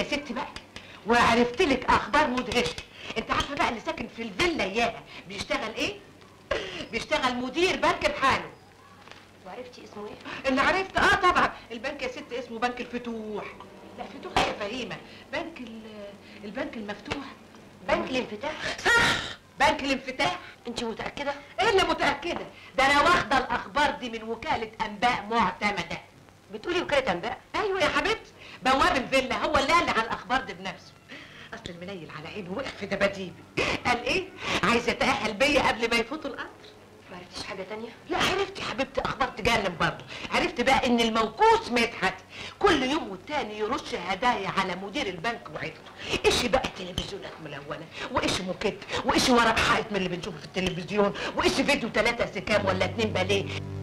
ستي بقى وعرفت لك اخبار مدهشه انت عارفه بقى اللي ساكن في الفيلا اياها بيشتغل ايه بيشتغل مدير بنك بحاله وعرفتي اسمه ايه؟ اللي عرفت اه طبعا البنك يا ست اسمه بنك الفتوح لا فتوح يا فهيمه بنك ال- البنك المفتوح بنك الانفتاح صح بنك الانفتاح انت متأكدة؟ ايه اللي متاكده ده انا واخده الاخبار دي من وكاله انباء معتمده بتقولي وكالة انباء؟ ايوه يا حبيبتي بواب الفيلا هو اللي قال لي على الاخبار دي بنفسه اصل المنيل على عينه وقع في دباديبي قال ايه عايز يتاهل بيا قبل ما يفوتوا القطر ما عرفتيش حاجة تانية؟ لا عرفت يا حبيبتي اخبار تجنن برضه عرفت بقى ان الموقوس مدحت كل يوم والتاني يرش هدايا على مدير البنك وعيلته ايش بقى تلفزيونات ملونه وايش موكيت وايش ورق حائط من اللي بنشوفه في التلفزيون وايش فيديو ثلاثة سكام ولا اتنين باليه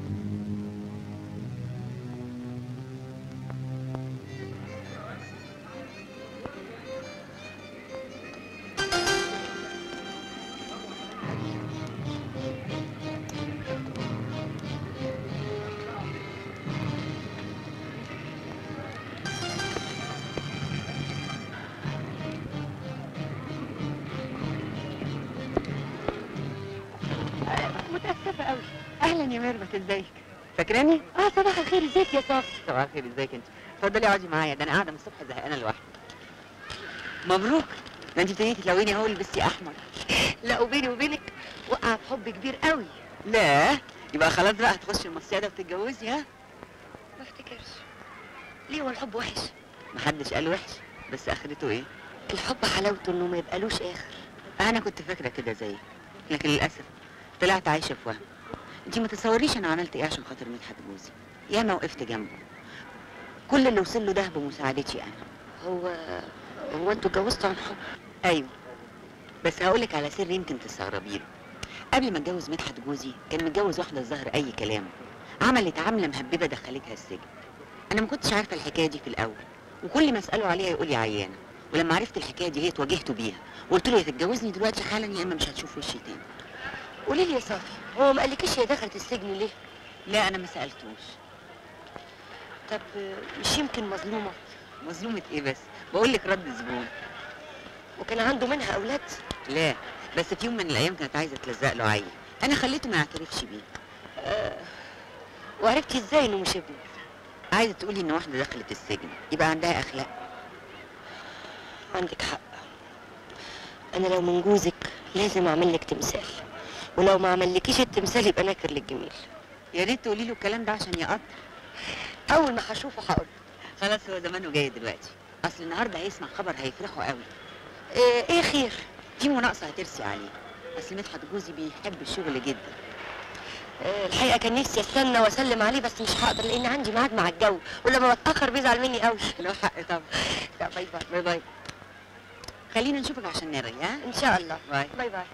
متأسفة قوي أهلا يا ميرفت ازيك؟ فاكراني؟ اه صباح الخير ازيك يا صافي؟ صباح الخير ازيك انت؟ اتفضلي اقعدي معايا ده انا قاعدة من الصبح زهقانة لوحدي مبروك ده انت ابتديتي تلوني اهو لبستي احمر لا وبيني وبينك وقعت حب كبير قوي لا يبقى خلاص بقى هتخشي المصيدة وتتجوزي ها؟ ما افتكرش ليه هو الحب وحش؟ محدش قال وحش بس اخرته ايه؟ الحب حلاوته انه ما يبقالوش اخر انا كنت فاكرة كده زيك لكن للاسف طلعت عايشة في وهم انت ما تتصوريش انا عملت ايه عشان خاطر مدحت جوزي ياما وقفت جنبه كل اللي وصل له ده بمساعدتي انا هو هو انتوا اتجوزتوا عن حب ايوه بس هقولك على سر يمكن تستغربيه قبل ما اتجوز مدحت جوزي كان متجوز واحده الظاهر اي كلام عملت عامله مهببه دخلتها السجن انا ما كنتش عارفه الحكايه دي في الاول وكل ما اساله عليها يقول لي عيانه ولما عرفت الحكايه دي هي اتواجهته بيها وقلت له يا تتجوزني دلوقتي حالا يا اما مش هتشوف وشي تاني قولي لي يا صافي هو ما قالكيش هي دخلت السجن ليه؟ لا انا ما سالتوش طب مش يمكن مظلومة مظلومه ايه بس بقول لك رد زبون وكان عنده منها اولاد؟ لا بس في يوم من الايام كانت عايزه تلزق له عيل انا خليته ما يعترفش بيه آه وعرفتي ازاي انه مش ابنه؟ عايزه تقولي ان واحده دخلت السجن يبقى عندها اخلاق عندك حق انا لو من جوزك لازم اعمل لك تمثال ولو ما عملكيش التمثال يبقى ناكر للجميل يا ريت تقولي له الكلام ده عشان يقطع اول ما هشوفه هقول خلاص هو زمانه جاي دلوقتي اصل النهارده هيسمع خبر هيفرحه قوي ايه, ايه خير في مناقصه هترسي عليه اصل مدحت جوزي بيحب الشغل جدا آه، الحقيقه كان نفسي استنى واسلم عليه بس مش هقدر لان عندي ميعاد مع الجو ولما بتاخر بيزعل مني قوي له حق طبعا لا باي باي باي باي خلينا نشوفك عشان نرغي ها ان شاء الله باي باي باي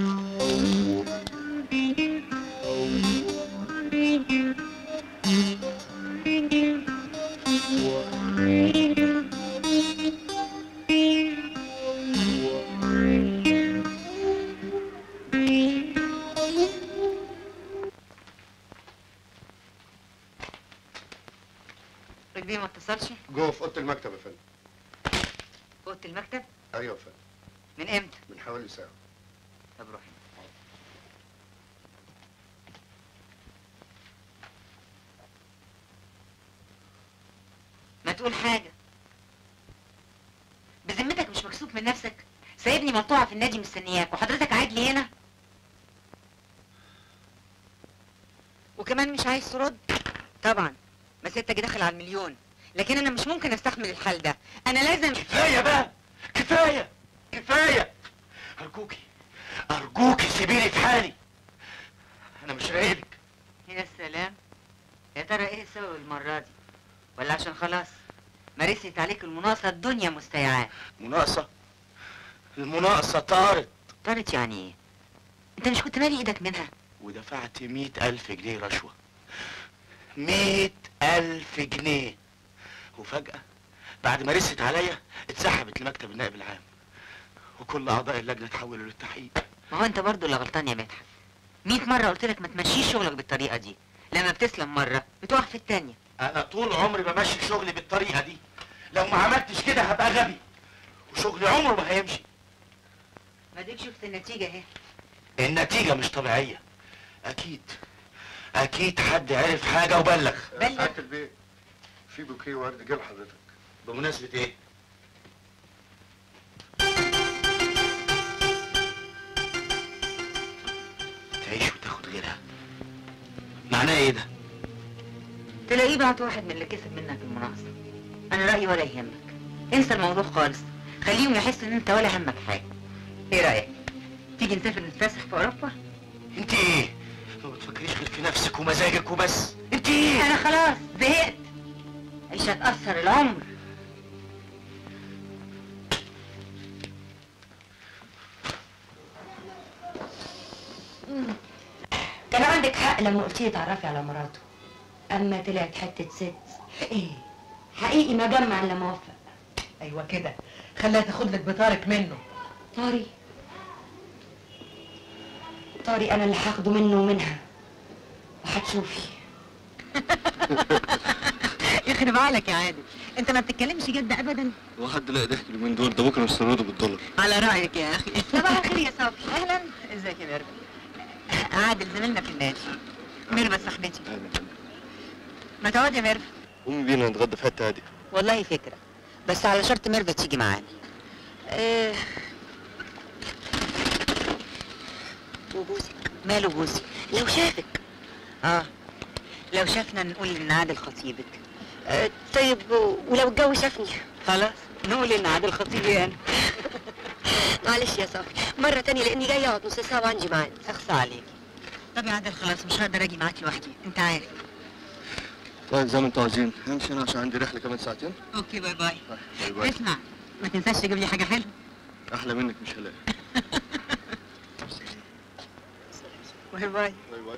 رجلي ما اتصلش جوه في اوضه المكتب يا فندم اوضه المكتب ايوه يا فندم من امتى من حوالي ساعه طب روحي ما تقول حاجة بذمتك مش مكسوف من نفسك سايبني مقطوعة في النادي مستنياك وحضرتك قاعد لي هنا وكمان مش عايز ترد طبعا مسيرتك داخل على المليون لكن انا مش ممكن استحمل الحال ده انا لازم كفايه بقى كفايه كفايه ارجوكي ارجوكي سيبيني في حالي انا مش راقدك يا سلام يا ترى ايه السبب المرة دي ولا عشان خلاص مارست عليك المناقصة الدنيا مستيعاه مناقصه المناقصه طارت طارت يعني ايه انت مش كنت مالي ايدك منها ودفعت مئة ألف جنيه رشوة مئة ألف جنيه وفجأة بعد ما رست عليا اتسحبت لمكتب النائب العام وكل أعضاء اللجنة تحولوا للتحقيق ما هو انت برضو اللي غلطان يا مدحت مئة مرة قلت لك ما تمشيش شغلك بالطريقة دي لما بتسلم مرة بتقع في التانية أنا طول عمري بمشي شغلي بالطريقة دي لو ما عملتش كده هبقى غبي وشغلي عمره ما هيمشي ما ديك شفت النتيجة اهي النتيجة مش طبيعية أكيد أكيد حد عرف حاجة وبلغ بلغ سعادة البيت في بوكيه ورد جه لحضرتك بمناسبة إيه؟ تعيش وتاخد غيرها معناه إيه ده؟ تلاقيه بعت واحد من اللي كسب منك المناقصة انا رأيي ولا يهمك انسى الموضوع خالص خليهم يحسوا ان انت ولا همك حاجة ايه رأيك تيجي نسافر نتفسح في اوروبا أنت إيه؟ ما بتفكريش غير في نفسك ومزاجك وبس أنت إيه؟ انا خلاص زهقت عيش هتأثر العمر كان عندك حق لما قلت لي تعرفي على مراته اما طلعت حته ست ايه حقيقي ما جمع الا موفق ايوه كده خليها تاخد لك بطارك منه طاري طاري انا اللي هاخده منه ومنها وهتشوفي يخرب عليك يا عادل انت ما بتتكلمش جد ابدا هو حد لاقي ضحك اليومين دول ده بكره نستورده بالدولار على رأيك يا اخي صباح الخير يا صافي اهلا ازيك يا ميرفت عادل زميلنا في النادي ميرفت صاحبتي ما تقعد يا ميرفت قومي بينا نتغدى في حته هاديه والله فكرة بس على شرط ميرفت تيجي معانا آه. وجوزك ماله جوزي لو شافك اه لو شافنا نقول ان عادل خطيبك آه. طيب و- ولو الجو شافني خلاص نقول ان عادل خطيبي انا معلش يا صافي مرة تانية لأني جاية أقعد نص ساعة وعندي ميعاد اخصى عليك طب يا عادل خلاص مش هقدر اجي معاك لوحدي انت عارف طيب زي ما انتوا عايزين همشي انا عشان عندي رحله كمان ساعتين اوكي باي باي باي باي اسمع ما تنساش تجيب لي حاجه حلوه احلى منك مش هلاقي باي باي باي باي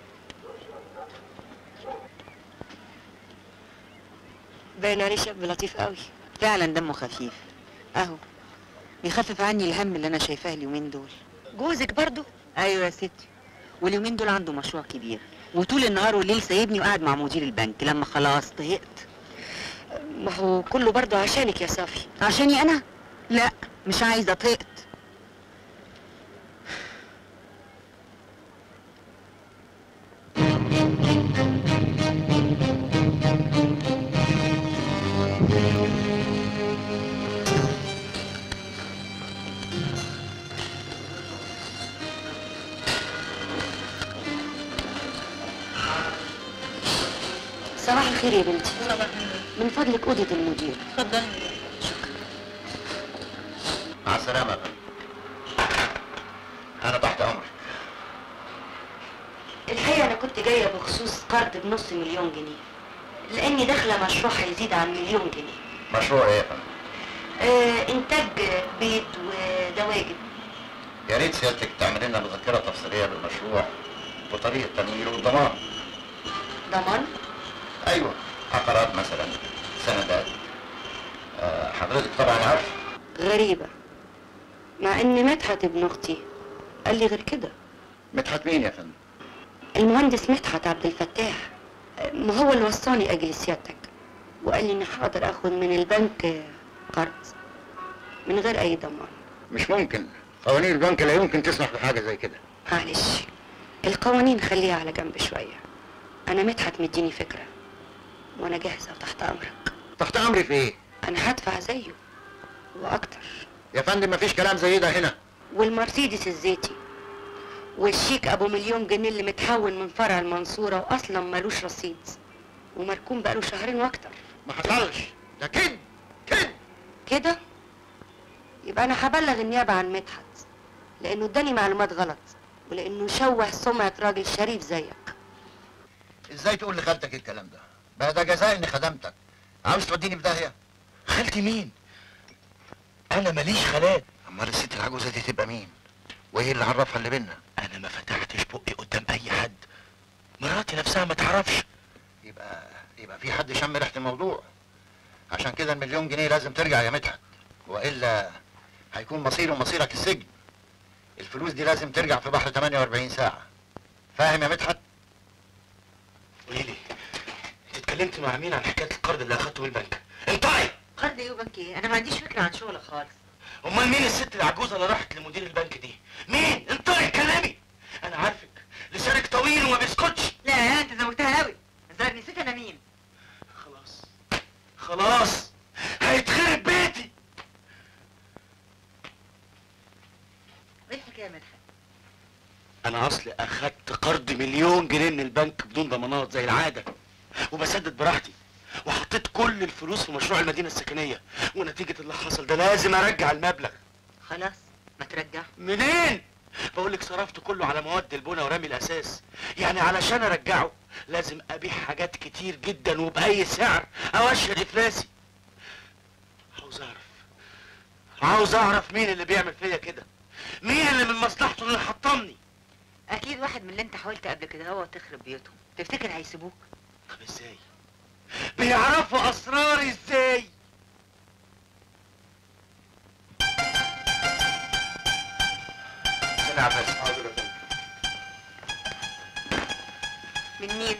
باين عليه شاب لطيف قوي فعلا دمه خفيف اهو بيخفف عني الهم اللي انا شايفاه اليومين دول جوزك برضو ايوه يا ستي واليومين دول عنده مشروع كبير وطول النهار والليل سايبني وقاعد مع مدير البنك لما خلاص طهقت ما هو كله برضو عشانك يا صافي عشاني انا لا مش عايزه طهقت صباح الخير يا بنتي من فضلك أوضة المدير اتفضل مع السلامة يا فندم أنا تحت أمرك الحقيقة أنا كنت جاية بخصوص قرض بنص مليون جنيه لأني داخلة مشروع هيزيد عن مليون جنيه مشروع إيه يا فندم؟ آه إنتاج بيض ودواجن يا ريت سيادتك تعمل لنا مذكرة تفصيلية بالمشروع وطريقة تمويله والضمان ضمان أيوه عقارات مثلا سندات آه، حضرتك طبعا عارف غريبة مع إن مدحت ابن أختي قال لي غير كده مدحت مين يا فندم؟ المهندس مدحت عبد الفتاح آه، ما هو اللي وصاني أجل سيادتك وقال لي إني هقدر آخد من البنك آه، قرض من غير أي ضمان مش ممكن قوانين البنك لا يمكن تسمح بحاجة زي كده معلش القوانين خليها على جنب شوية أنا مدحت مديني فكرة وأنا جاهزة وتحت أمرك تحت أمري في إيه؟ أنا هدفع زيه وأكتر يا فندم مفيش كلام زي ده هنا والمرسيدس الزيتي والشيك أبو مليون جنيه اللي متحول من فرع المنصورة وأصلا ملوش رصيد ومركون بقاله شهرين وأكتر ما حصلش ده كده كده كده يبقى أنا هبلغ النيابة عن مدحت لأنه اداني معلومات غلط ولأنه شوه سمعة راجل شريف زيك ازاي تقول لخالتك الكلام ده؟ بقى ده جزاء اني خدمتك عاوز توديني في داهية؟ خالتي مين؟ انا ماليش خالات امال الست العجوزة دي تبقى مين؟ وايه اللي عرفها اللي بينا؟ انا ما فتحتش بقي قدام اي حد مراتي نفسها ما تعرفش يبقى يبقى في حد شم ريحة الموضوع عشان كده المليون جنيه لازم ترجع يا مدحت والا هيكون مصيره مصيرك السجن الفلوس دي لازم ترجع في بحر 48 ساعة فاهم يا مدحت؟ قولي لي انت اتكلمت مع مين عن حكايه القرض اللي اخدته من البنك؟ انطقي قرض ايه وبنك ايه انا ما عنديش فكره عن شغلك خالص امال مين الست العجوزه اللي راحت لمدير البنك دي مين انطقي كلامي انا عارفك لسانك طويل وما بيسكتش لا انت زودتها قوي الظاهر نسيت انا مين خلاص خلاص هيتخرب بيتي ايه الحكايه يا مدحت انا اصلي اخدت قرض مليون جنيه من البنك بدون ضمانات زي العاده وبسدد براحتي وحطيت كل الفلوس في مشروع المدينه السكنيه ونتيجه اللي حصل ده لازم ارجع المبلغ خلاص ما ترجع منين بقول لك صرفت كله على مواد البناء ورمي الاساس يعني علشان ارجعه لازم ابيع حاجات كتير جدا وباي سعر او اشهد افلاسي عاوز اعرف عاوز اعرف مين اللي بيعمل فيا كده مين اللي من مصلحته انه يحطمني اكيد واحد من اللي انت حاولت قبل كده هو تخرب بيوتهم تفتكر هيسيبوك طب ازاي بيعرفوا اسراري ازاي سلام بس حاضر من مين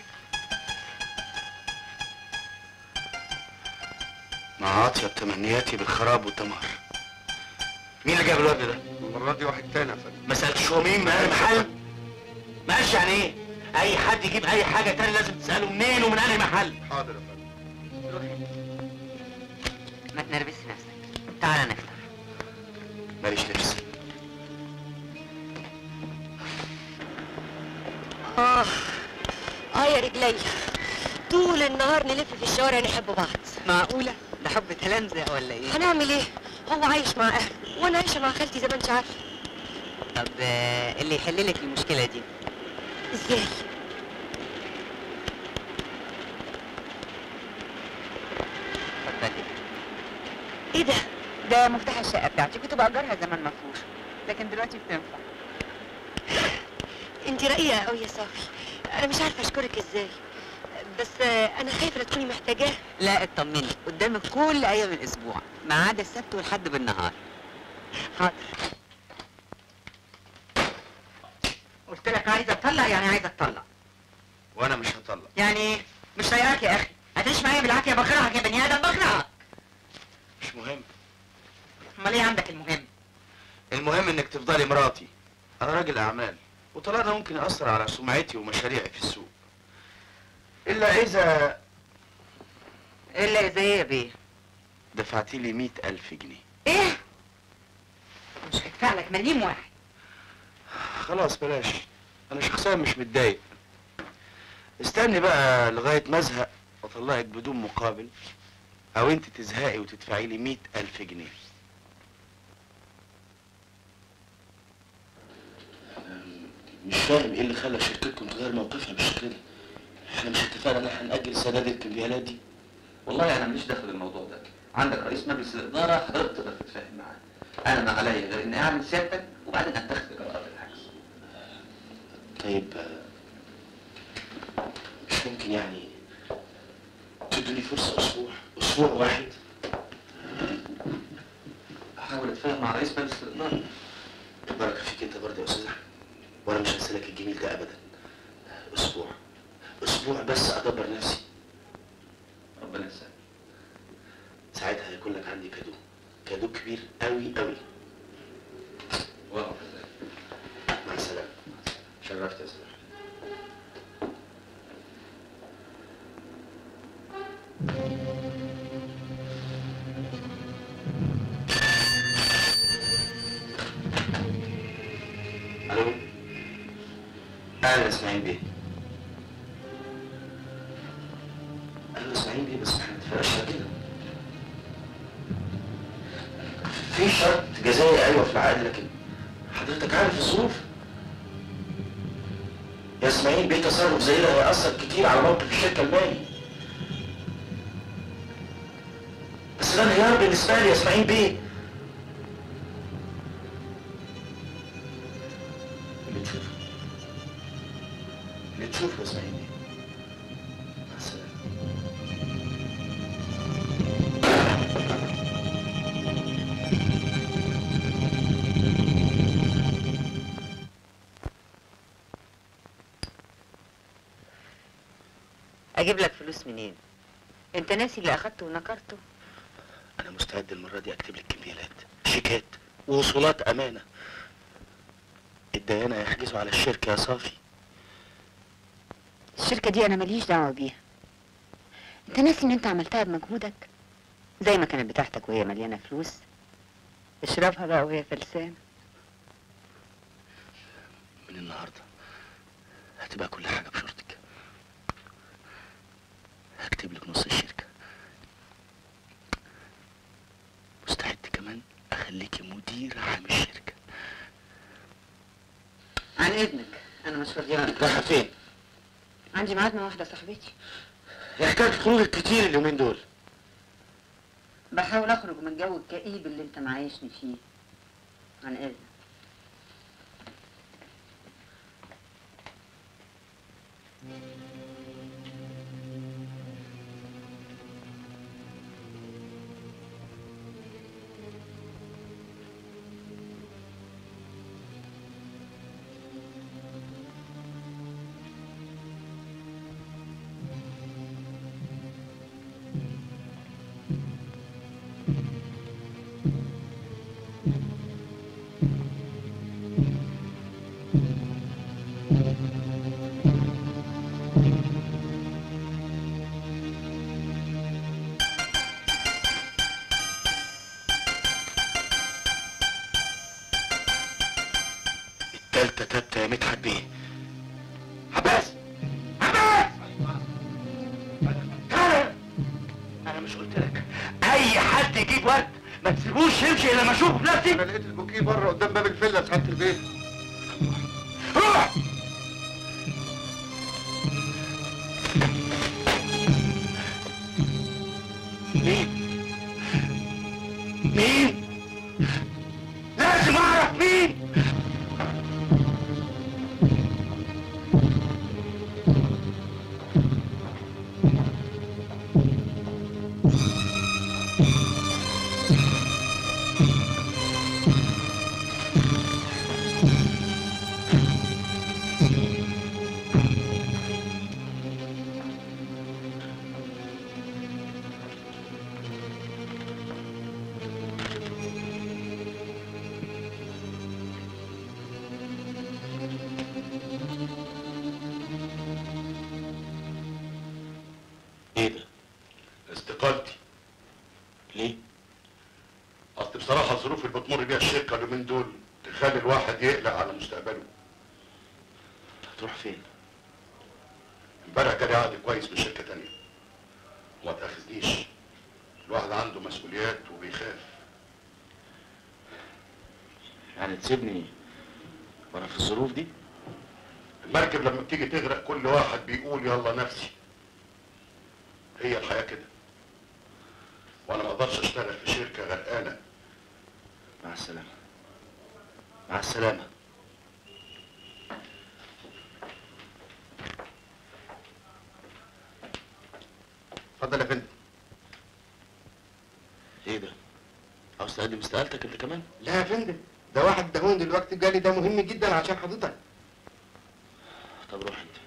مع اطيب تمنياتي بالخراب والدمار مين اللي جاب الواد ده؟ المرة دي واحد تاني يا فندم ما سألتش هو مين بقى المحل؟ ما قالش يعني ايه؟ أي حد يجيب أي حاجة تاني لازم تسأله منين ومن أنهي محل؟ حاضر يا فندم روح انت ما تنرفزش نفسك تعالى نفطر ماليش نفس آه آه يا رجلي طول النهار نلف في الشوارع نحب بعض معقوله ده حب تلامذه ولا ايه هنعمل ايه؟ هو عايش مع أهله وأنا عايشة مع خالتي زي ما أنت عارفة طب آه، اللي يحل لك المشكله دي إزاي؟ اتفضلي إيه ده؟ ده مفتاح الشقه بتاعتي كنت باجرها زمان مفروش لكن دلوقتي بتنفع أنت رقيقة أوي يا صافي أنا مش عارفة أشكرك إزاي بس آه، أنا خايفة لا تكوني محتاجاه لا اطمني قدامك كل ايام الاسبوع ما عدا السبت والحد بالنهار حاضر قلت لك عايزه اطلق يعني عايزه اطلق وأنا مش هطلق يعني ايه مش طايقاك يا اخي هتعيش معايا بالعافيه بكرهك يا بني ادم بكرهك مش مهم امال ايه عندك المهم المهم إنك تفضلي مراتي أنا راجل أعمال وطلاقنا ممكن يأثر على سمعتي ومشاريعي في السوق إلا إذا الا اذا ايه يا بيه دفعتي لي مئة ألف جنيه ايه مش هدفع لك مليم واحد خلاص بلاش انا شخصيا مش متضايق استني بقى لغاية ما ازهق واطلقك بدون مقابل او انت تزهقي وتدفعي لي مئة الف جنيه مش فاهم ايه اللي خلى شركتكم تغير موقفها بالشكل ده احنا مش اتفقنا ان احنا نأجل سداد الكمبيالات دي والله انا ماليش دخل الموضوع ده عندك رئيس مجلس الاداره حضرتك تقدر تتفاهم معاه انا ما عليا غير اني اعمل سيادتك وبعدين اتخذ قرار الحجز طيب آه، مش ممكن يعني تدوني فرصة أسبوع أسبوع واحد احاول اتفاهم مع رئيس مجلس الاداره بركة فيك أنت برضه يا أستاذ أحمد وأنا مش هنسالك الجميل ده أبدا أسبوع أسبوع بس أدبر نفسي ربنا يسلمك ساعتها هيكون لك عندي كادو كادو كبير أوي أوي واقف ازاي مع السلامة شرفت يا أستاذ أحمد ألو أهلا إسماعيل بيه أهلا إسماعيل بيه بس إحنا متفقناش على كده في شرط جزائي أيوة في العقد لكن حضرتك عارف الظروف يا اسماعيل بيه تصرف زي ده هيأثر كتير على موقف الشركة المالي بس ده انهيار بالنسبة لي يا اسماعيل بيه اللي تشوفه اللي تشوفه يا اسماعيل بيه مع السلامة اجيب لك فلوس منين انت ناسي اللي اخدته ونكرته انا مستعد المره دي اكتب لك كمبيالات شيكات ووصولات امانه الديانه يحجزوا على الشركه يا صافي الشركة دي أنا ماليش دعوة بيها أنت ناسي إن أنت عملتها بمجهودك زي ما كانت بتاعتك وهي مليانة فلوس اشربها بقى وهي فلسانة من النهارده هتبقى كل حاجه بشرطك هكتب لك نص الشركه مستعد كمان اخليكي مدير عام الشركه عن إذنك أنا مش فاضية رايحه فين؟ عندي ميعاد مع واحدة صاحبتي يا حكايه خروجك كتير اليومين دول بحاول أخرج من الجو الكئيب اللي أنت معايشني فيه عن إذنك التالتة تالتة يا مدحت بيه عباس عباس تعالى انا مش قلت لك اي حد يجيب ورد ما تسيبوش يمشي الا ما اشوفه بنفسي انا لقيت البوكيه بره قدام باب الفيلا في سعاده البيت روح مين مين لازم اعرف مين ايه ده استقالتي ليه اصل بصراحه الظروف اللي بتمر بيها الشركه اليومين دول تخلي الواحد يقلق على مستقبله هتروح فين امبارح جالي عقد كويس من شركه تانية وما تاخذنيش الواحد عنده مسؤوليات وبيخاف يعني تسيبني وانا في الظروف دي المركب لما بتيجي تغرق كل واحد بيقول يلا نفسي هي الحياه كده وانا ما اقدرش اشتغل في شركه غرقانه مع السلامة مع السلامة اتفضل يا فندم ايه ده عاوز تقدم استقالتك انت كمان لا يا فندم ده واحد دهون دلوقتي جالي ده مهم جدا عشان حضرتك طب روح انت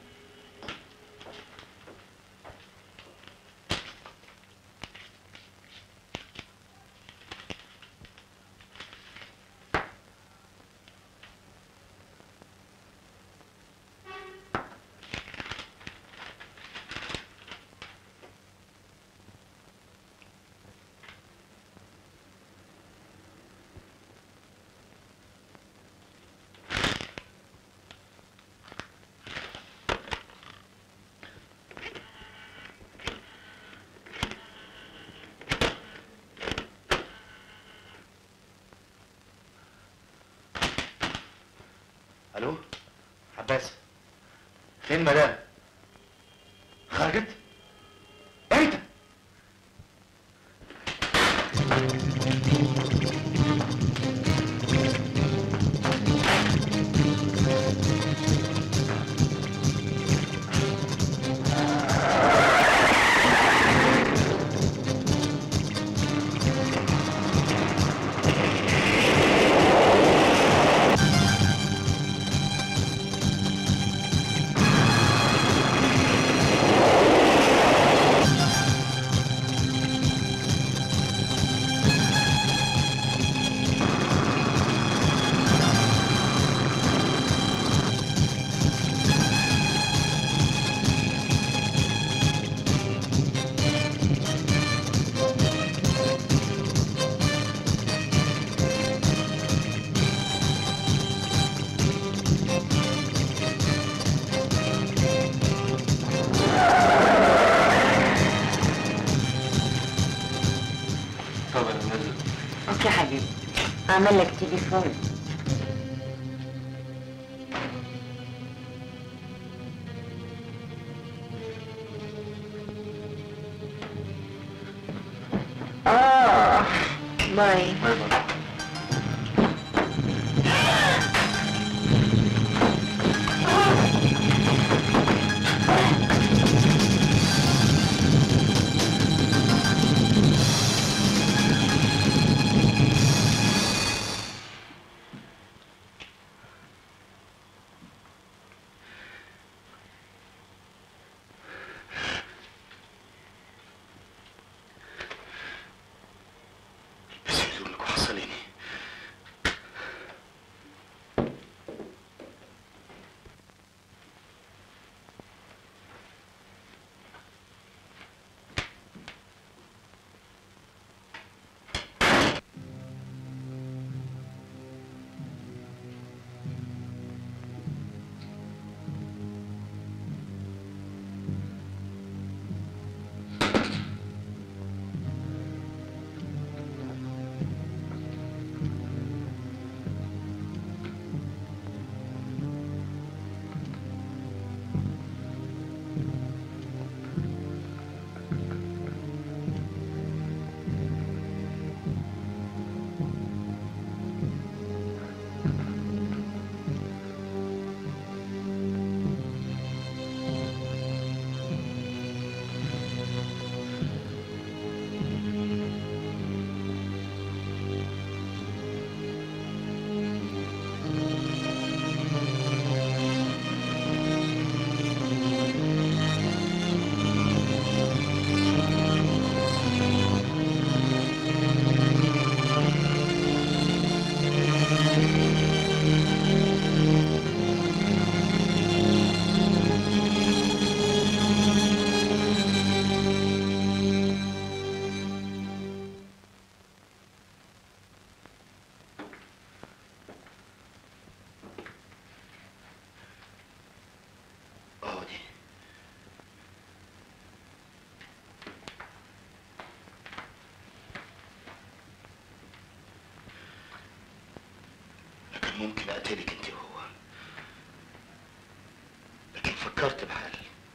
الو عباس فين مدام خرجت امتى عمل لك تليفون اه باي باي باي بس هدومك وحصليني اقعدي لكن ممكن اقتلك انت وهو لكن فكرت بحل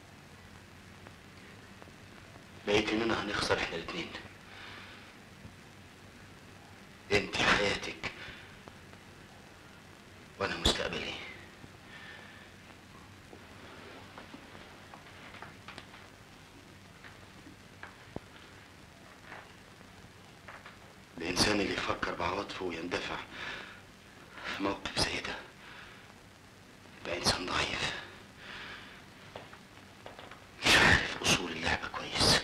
لقيت اننا هنخسر احنا الاتنين انت حياتك وانا مستقبلي الإنسان اللي يفكر بعواطفه ويندفع في موقف زي ده يبقى إنسان ضعيف مش عارف أصول اللعبة كويس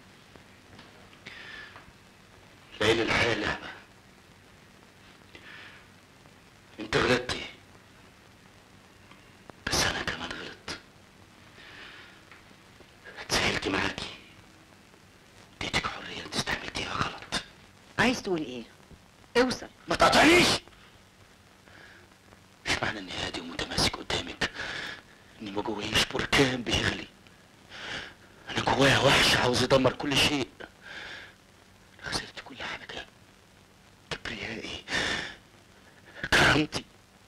لأن الحياة لعبة أنت غلطتي بس أنا كمان غلطت اتسهلت معاكي اديتك حرية انت استعملتيها غلط عايز تقول ايه اوصل ما تقطعنيش مش معنى اني هادي ومتماسك قدامك اني ما جوايش بركان بيغلي انا جوايا وحش عاوز يدمر كل شيء انا خسرت كل حاجه كبريائي كرامتي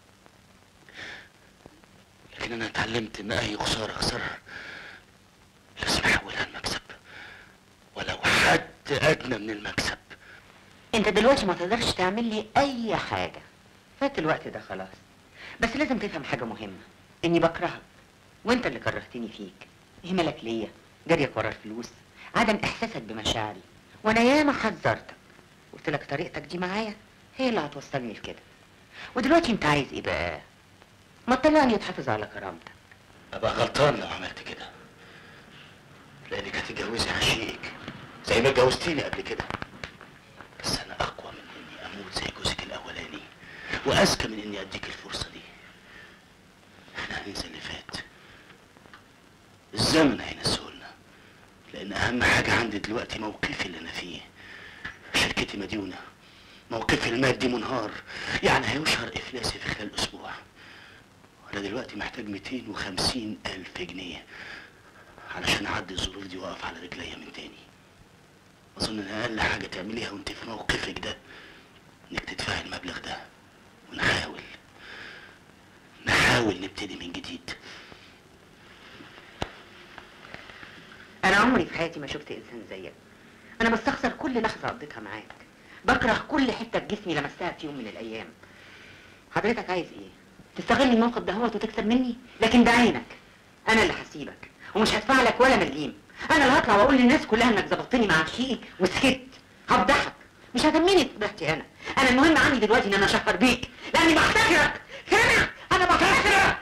لكن انا اتعلمت ان اي خساره اخسرها لازم احولها لمكسب ولو حد ادنى من المكسب انت دلوقتي ما تقدرش تعمل لي اي حاجه فات الوقت ده خلاص بس لازم تفهم حاجه مهمه اني بكرهك وانت اللي كرهتني فيك اهمالك ليا جريك ورا الفلوس عدم احساسك بمشاعري وانا ياما حذرتك قلت لك طريقتك دي معايا هي اللي هتوصلني لكده ودلوقتي انت عايز ايه بقى ما تطلعني تحافظ على كرامتك ابقى غلطان لو عملت كده لانك هتتجوزي عشيق زي ما اتجوزتيني قبل كده بس انا اقوى من اني اموت زي جوزك الاولاني واذكى من اني اديك الفرصه دي احنا هننسى اللي فات الزمن هينسهولنا لان اهم حاجه عندي دلوقتي موقفي اللي انا فيه شركتي مديونه موقفي المادي منهار يعني هيشهر افلاسي في خلال اسبوع انا دلوقتي محتاج 250 الف جنيه علشان اعدي الظروف دي واقف على رجليا من تاني اظن ان اقل حاجه تعمليها وانت في موقفك ده انك تدفعي المبلغ ده ونحاول نحاول نبتدي من جديد انا عمري في حياتي ما شفت انسان زيك انا بستخسر كل لحظه قضيتها معاك بكره كل حته في جسمي لمستها في يوم من الايام حضرتك عايز ايه تستغل الموقف ده هو وتكسب مني لكن ده عينك انا اللي هسيبك ومش هدفع لك ولا مليم انا اللي هطلع واقول للناس كلها انك ظبطتني مع شيء وسكت هفضحك مش هتمني فضحتي انا انا المهم عندي دلوقتي ان انا اشهر بيك لاني بحتكرك سامع انا بحتكرك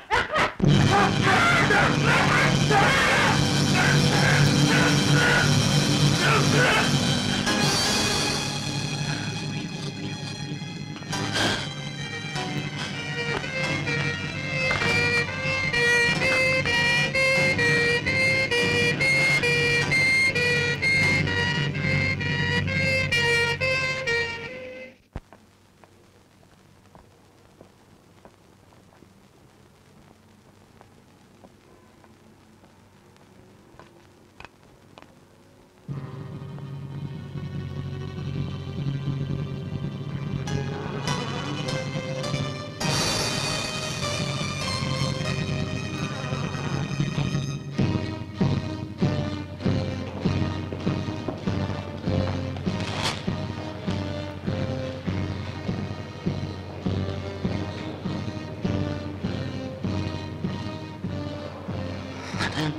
حنان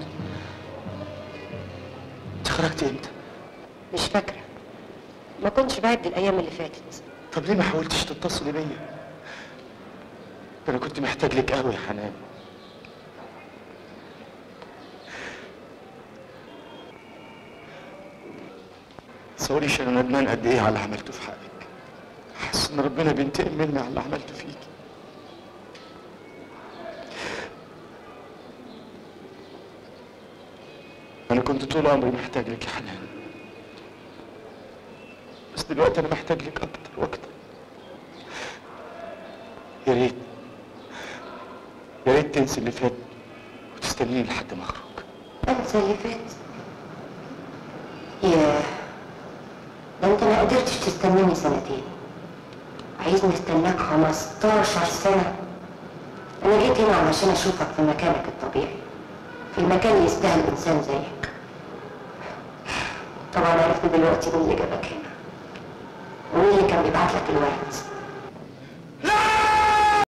انت خرجتي امتى؟ مش فاكرة ما كنتش بعد الأيام اللي فاتت طب ليه ما حاولتش تتصلي بيا؟ ده انا كنت محتاج لك قوي يا حنان تصوريش انا ندمان قد ايه على اللي عملته في حقك حاسس ان ربنا بينتقم مني على اللي عملته فيكي انا كنت طول عمري محتاج لك يا حنان بس دلوقتي انا محتاج لك اكتر واكتر يا ريت يا ريت تنسي اللي فات وتستنيني لحد ما اخرج أنسى اللي فات ياه ده أنت ما قدرتش تستناني سنتين عايزني استناك 15 سنة أنا جيت هنا علشان أشوفك في مكانك الطبيعي في المكان اللي يستاهل إنسان زيك طبعا عرفت دلوقتي مين اللي جابك هنا ومين اللي كان بيبعت لك الورد